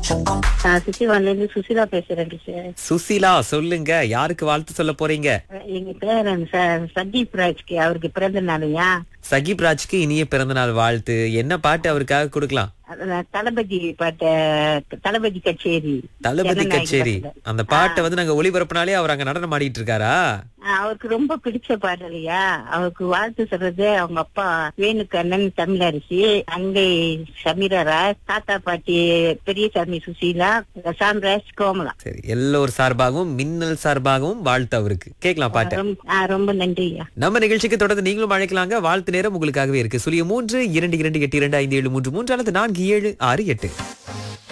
நான் சுசிவான்ல இருந்து சுசிலா பேசுறேன் சார் சுசீலா சொல்லுங்க யாருக்கு வாழ்த்து சொல்ல போறீங்க எங்க பேரன் சார் சதீப் ராஜ்க்கு அவருக்கு பிறந்த நாளையா சகிப் ராஜ்க்கு இனிய பிறந்தநாள் வாழ்த்து என்ன பாட்டு அவருக்காக கொடுக்கலாம் அதான் தளபதி பாட்ட தளபதி கச்சேரி தளபதி ஜனநாயக கச்சேரி படத்துல. அந்த பாட்டை வந்து நாங்க ஒளிபரப்புனாலே அவர் அங்க நடனம் ஆடிட்டு இருக்காரா ஆ, அவருக்கு ரொம்ப பிடிச்ச பாடலையா அவருக்கு வாழ்த்து சொல்றது அவங்க அப்பா வேணுக்கண்ணன் தமிழரசி அங்கை சமீரா ராஜ் தாத்தா பாட்டி பெரியசாமி சுசீலா சாம்ராஜ் கோமலா சரி எல்லோர் சார்பாகவும் மின்னல் சார்பாகவும் வாழ்த்து அவருக்கு கேட்கலாம் பாட்டை ரொம்ப ஆ, ரொம்ப நன்றியா நம்ம நிகழ்ச்சிக்கு தொடர்ந்து நீங்களும் அழைக்கலாங்க வாழ்த்து நேரம் உங்களுக்காகவே இருக்கு சுழிய மூன்று இரண்டு இரண்டு எட்டு இரண்டு ஐந்து ஏழு மூன்று மூன்று அல்லது நான்கு ஏழு ஆறு எட்டு